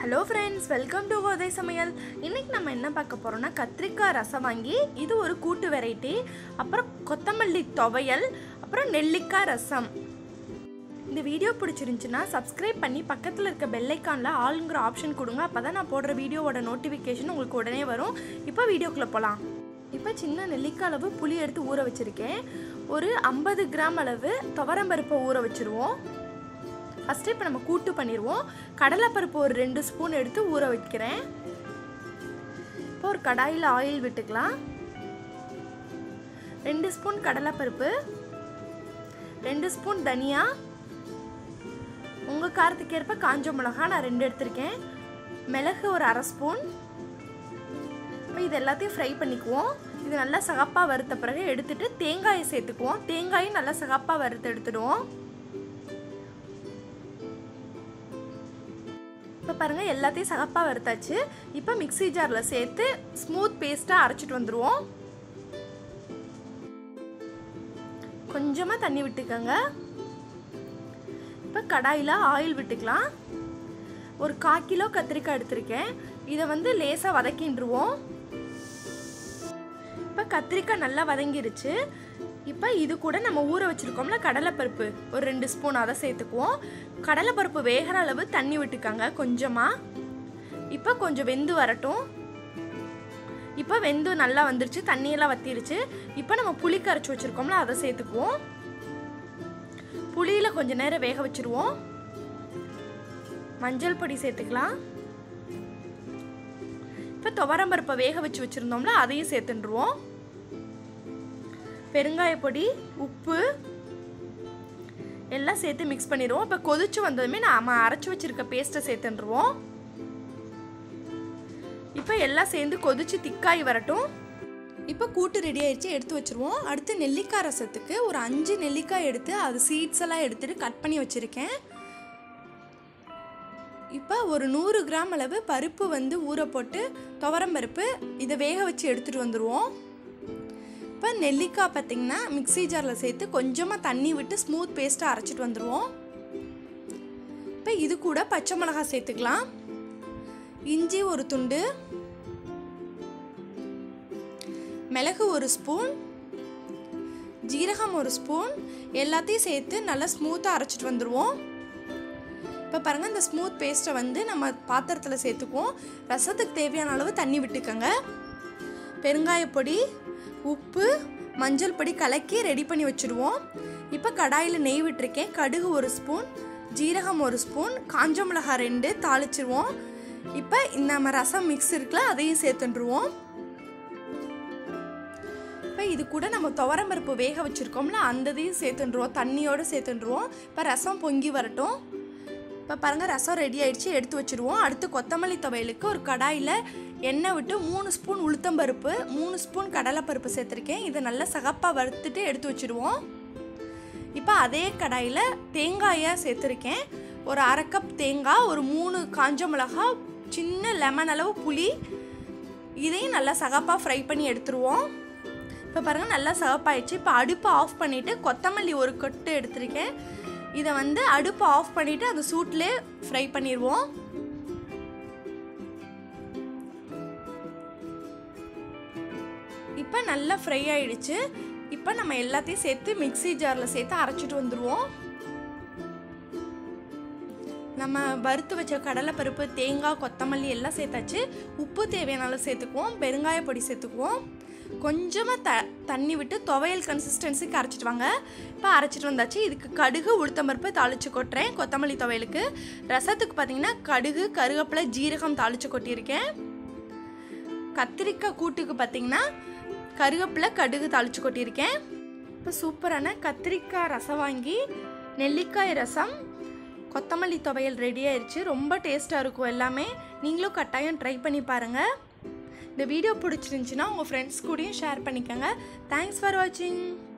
hello friends welcome to Kothai Samayal இன்னைக்கு நம்ம என்ன பார்க்க போகிறோம்னா கத்திரிக்காய் ரசம் வாங்கி இது ஒரு கூட்டு வெரைட்டி அப்புறம் கொத்தமல்லி துவையல் அப்புறம் நெல்லிக்காய் ரசம் இந்த வீடியோ பிடிச்சிருந்துச்சுன்னா சப்ஸ்கிரைப் பண்ணி பக்கத்தில் இருக்க பெல்லைக்கானில் ஆளுங்கிற ஆப்ஷன் கொடுங்க அப்போ தான் நான் போடுற வீடியோவோட நோட்டிஃபிகேஷன் உங்களுக்கு உடனே வரும் இப்போ வீடியோக்குள்ளே போகலாம் இப்போ சின்ன நெல்லிக்காய் அளவு புளி எடுத்து ஊற வச்சுருக்கேன் ஒரு ஐம்பது கிராம் அளவு துவரம்பருப்பை ஊற வச்சுருவோம் ஃபஸ்ட்டு இப்போ நம்ம கூட்டு பண்ணிடுவோம் கடலைப்பருப்பு ஒரு ரெண்டு ஸ்பூன் எடுத்து ஊற வைக்கிறேன் இப்போ ஒரு கடாயில் ஆயில் விட்டுக்கலாம் ரெண்டு ஸ்பூன் கடலைப்பருப்பு ரெண்டு ஸ்பூன் தனியா உங்கள் காரத்துக்கு ஏற்ப காஞ்ச மிளகா நான் ரெண்டு எடுத்திருக்கேன் மிளகு ஒரு அரை ஸ்பூன் இப்போ இது எல்லாத்தையும் ஃப்ரை பண்ணிக்குவோம் இது நல்லா சகப்பாக வறுத்த பிறகு எடுத்துட்டு தேங்காயை சேர்த்துக்குவோம் தேங்காயும் நல்லா சகப்பாக வறுத்து எடுத்துடுவோம் இப்போ பாருங்கள் எல்லாத்தையும் சகப்பாக வறுத்தாச்சு இப்போ மிக்ஸி ஜாரில் சேர்த்து ஸ்மூத் பேஸ்ட்டாக அரைச்சிட்டு வந்துடுவோம் கொஞ்சமாக தண்ணி விட்டுக்கோங்க இப்போ கடாயில் ஆயில் விட்டுக்கலாம் ஒரு கால் கிலோ கத்திரிக்காய் எடுத்திருக்கேன் இதை வந்து லேசாக வதக்கின்றுவோம் இப்போ கத்திரிக்காய் நல்லா வதங்கிருச்சு இப்போ இது கூட நம்ம ஊற வச்சுருக்கோம்ல கடலைப்பருப்பு ஒரு ரெண்டு ஸ்பூன் அதை சேர்த்துக்குவோம் கடலைப்பருப்பு வேகிற அளவு தண்ணி விட்டுக்கோங்க கொஞ்சமாக இப்போ கொஞ்சம் வெந்து வரட்டும் இப்போ வெந்து நல்லா வந்துருச்சு தண்ணியெல்லாம் வத்திருச்சு இப்போ நம்ம புளி கரைச்சி வச்சுருக்கோம்ல அதை சேர்த்துக்குவோம் புளியில் கொஞ்சம் நேரம் வேக வச்சுருவோம் மஞ்சள் பொடி சேர்த்துக்கலாம் இப்போ துவரம்பருப்பை வேக வச்சு வச்சுருந்தோம்ல அதையும் சேர்த்துட்டுருவோம் பெருங்காய பொடி உப்பு எல்லாம் சேர்த்து மிக்ஸ் பண்ணிடுவோம் இப்போ கொதிச்சு வந்ததுமே நாம் அரைச்சி வச்சுருக்க பேஸ்ட்டை சேர்த்துருவோம் இப்போ எல்லாம் சேர்ந்து கொதிச்சு திக்காய் வரட்டும் இப்போ கூட்டு ரெடி ஆயிடுச்சு எடுத்து வச்சுருவோம் அடுத்து நெல்லிக்காய் ரசத்துக்கு ஒரு அஞ்சு நெல்லிக்காய் எடுத்து அது சீட்ஸ் எல்லாம் எடுத்துட்டு கட் பண்ணி வச்சுருக்கேன் இப்போ ஒரு நூறு கிராம் அளவு பருப்பு வந்து ஊற போட்டு துவரம் பருப்பு இதை வேக வச்சு எடுத்துகிட்டு வந்துடுவோம் இப்போ நெல்லிக்காய் பார்த்திங்கன்னா மிக்ஸி ஜாரில் சேர்த்து கொஞ்சமாக தண்ணி விட்டு ஸ்மூத் பேஸ்ட்டாக அரைச்சிட்டு வந்துடுவோம் இப்போ இது கூட பச்சை மிளகாய் சேர்த்துக்கலாம் இஞ்சி ஒரு துண்டு மிளகு ஒரு ஸ்பூன் ஜீரகம் ஒரு ஸ்பூன் எல்லாத்தையும் சேர்த்து நல்லா ஸ்மூத்தாக அரைச்சிட்டு வந்துடுவோம் இப்போ பாருங்கள் இந்த ஸ்மூத் பேஸ்ட்டை வந்து நம்ம பாத்திரத்தில் சேர்த்துக்குவோம் ரசத்துக்கு தேவையான அளவு தண்ணி விட்டுக்கோங்க பெருங்காயப்பொடி உப்பு மஞ்சள் பொடி கலக்கி ரெடி பண்ணி வச்சுடுவோம் இப்போ கடாயில் நெய் விட்டுருக்கேன் கடுகு ஒரு ஸ்பூன் ஜீரகம் ஒரு ஸ்பூன் காஞ்ச மிளகாய் ரெண்டு தாளிச்சிருவோம் இப்போ நம்ம ரசம் மிக்ஸ் இருக்குல்ல அதையும் சேர்த்துட்டுருவோம் இப்போ இது கூட நம்ம துவரம்பருப்பு வேக வச்சுருக்கோம்ல அந்த இதையும் சேர்த்துட்டுருவோம் தண்ணியோடு சேர்த்துட்டுருவோம் இப்போ ரசம் பொங்கி வரட்டும் இப்போ பாருங்கள் ரசம் ரெடி ஆயிடுச்சு எடுத்து வச்சுருவோம் அடுத்து கொத்தமல்லி துவையலுக்கு ஒரு கடாயில் எண்ணெய் விட்டு மூணு ஸ்பூன் உளுத்தம்பருப்பு மூணு ஸ்பூன் கடலைப்பருப்பு சேர்த்துருக்கேன் இதை நல்லா சகப்பாக வறுத்துட்டு எடுத்து வச்சுருவோம் இப்போ அதே கடாயில் தேங்காயை சேர்த்துருக்கேன் ஒரு அரை கப் தேங்காய் ஒரு மூணு காஞ்ச மிளகா சின்ன லெமன் அளவு புளி இதையும் நல்லா சகப்பாக ஃப்ரை பண்ணி எடுத்துருவோம் இப்போ பாருங்கள் நல்லா சகப்பாயிடுச்சு இப்போ அடுப்பை ஆஃப் பண்ணிவிட்டு கொத்தமல்லி ஒரு கொட்டு எடுத்திருக்கேன் இதை வந்து அடுப்பை ஆஃப் பண்ணிவிட்டு அந்த சூட்லேயே ஃப்ரை பண்ணிடுவோம் இப்போ நல்லா ஃப்ரை ஆயிடுச்சு இப்போ நம்ம எல்லாத்தையும் சேர்த்து மிக்ஸி ஜாரில் சேர்த்து அரைச்சிட்டு வந்துடுவோம் நம்ம வறுத்து வச்ச கடலைப்பருப்பு தேங்காய் கொத்தமல்லி எல்லாம் சேர்த்தாச்சு உப்பு தேவையான அளவு சேர்த்துக்குவோம் பெருங்காய பொடி சேர்த்துக்குவோம் கொஞ்சமாக த தண்ணி விட்டு துவையல் கன்சிஸ்டன்சிக்கு அரைச்சிட்டு வாங்க இப்போ அரைச்சிட்டு வந்தாச்சு இதுக்கு கடுகு உளுத்தம்பருப்பு தாளித்து கொட்டுறேன் கொத்தமல்லி துவையலுக்கு ரசத்துக்கு பார்த்தீங்கன்னா கடுகு கருவேப்பிலை ஜீரகம் தாளித்து கொட்டியிருக்கேன் கத்திரிக்காய் கூட்டுக்கு பார்த்தீங்கன்னா கருவேப்பிலை கடுகு தாளித்து கொட்டியிருக்கேன் இப்போ சூப்பரான கத்திரிக்காய் ரசம் வாங்கி நெல்லிக்காய் ரசம் கொத்தமல்லி துவையல் ரெடி ஆயிடுச்சு ரொம்ப டேஸ்ட்டாக இருக்கும் எல்லாமே நீங்களும் கட்டாயம் ட்ரை பண்ணி பாருங்கள் இந்த வீடியோ பிடிச்சிருந்துச்சின்னா உங்கள் ஃப்ரெண்ட்ஸ் கூடயும் ஷேர் பண்ணிக்கோங்க தேங்க்ஸ் ஃபார் வாட்சிங்